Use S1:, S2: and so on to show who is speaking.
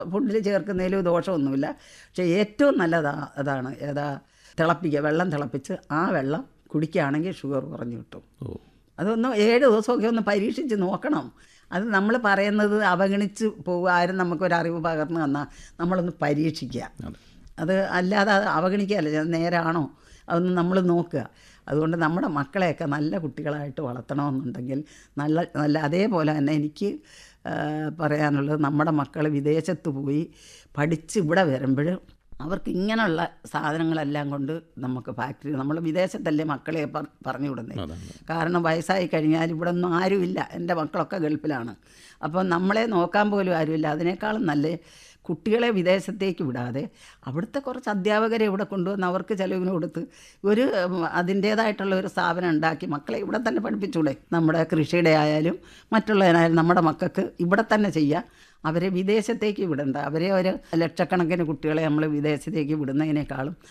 S1: ഫുഡിൽ ചേർക്കുന്നതിലും ദോഷമൊന്നുമില്ല പക്ഷേ ഏറ്റവും നല്ലതാ അതാണ് ഏതാ തിളപ്പിക്കുക വെള്ളം തിളപ്പിച്ച് ആ വെള്ളം കുടിക്കുകയാണെങ്കിൽ ഷുഗർ കുറഞ്ഞു കിട്ടും
S2: ഓ
S1: അതൊന്ന് ഏഴ് ദിവസമൊക്കെ ഒന്ന് പരീക്ഷിച്ച് നോക്കണം അത് നമ്മൾ പറയുന്നത് അവഗണിച്ച് പോകുക ആരും നമുക്കൊരറിവ് പകർന്നു തന്നാൽ നമ്മളൊന്ന് പരീക്ഷിക്കുക
S2: അതെ
S1: അത് അല്ലാതെ അത് അവഗണിക്കുകയല്ല അത് നേരാണോ അതൊന്ന് നമ്മൾ നോക്കുക അതുകൊണ്ട് നമ്മുടെ മക്കളെയൊക്കെ നല്ല കുട്ടികളായിട്ട് വളർത്തണമെന്നുണ്ടെങ്കിൽ നല്ല നല്ല അതേപോലെ തന്നെ എനിക്ക് ആ, പറയാനുള്ളത് നമ്മുടെ മക്കൾ വിദേശത്ത് പോയി പഠിച്ച് ഇവിടെ വരുമ്പോൾ അവർക്ക് ഇങ്ങനെയുള്ള സാധനങ്ങളെല്ലാം കൊണ്ട് നമുക്ക് ഫാക്ടറി നമ്മൾ വിദേശത്തല്ലേ മക്കളെ പ- പറഞ്ഞു വിടുന്നത്
S2: അതാണ്
S1: കാരണം വയസ്സായി കഴിഞ്ഞാൽ ഇവിടെ ഒന്നും ആരുമില്ല എൻ്റെ മക്കളൊക്കെ ഗൾഫിലാണ് അപ്പോൾ നമ്മളെ നോക്കാൻ പോലും ആരുമില്ല അതിനേക്കാളും നല്ല കുട്ടികളെ വിദേശത്തേക്ക് വിടാതെ അവിടുത്തെ കുറച്ച് അധ്യാപകരെ ഇവിടെ കൊണ്ടുവന്ന് അവർക്ക് ചിലവിന് കൊടുത്ത് ഒരു ഉം, അതിൻ്റേതായിട്ടുള്ള ഒരു സ്ഥാപനം ഉണ്ടാക്കി മക്കളെ ഇവിടെ തന്നെ പഠിപ്പിച്ചൂടെ നമ്മുടെ കൃഷിയുടെ ആയാലും മറ്റുള്ളതിനായാലും നമ്മുടെ മക്കൾക്ക് ഇവിടെ തന്നെ ചെയ്യാം അവരെ വിദേശത്തേക്ക് വിടണ്ട അവരെ ഒരു ലക്ഷക്കണക്കിന് കുട്ടികളെ നമ്മൾ വിദേശത്തേക്ക് വിടുന്നതിനേക്കാളും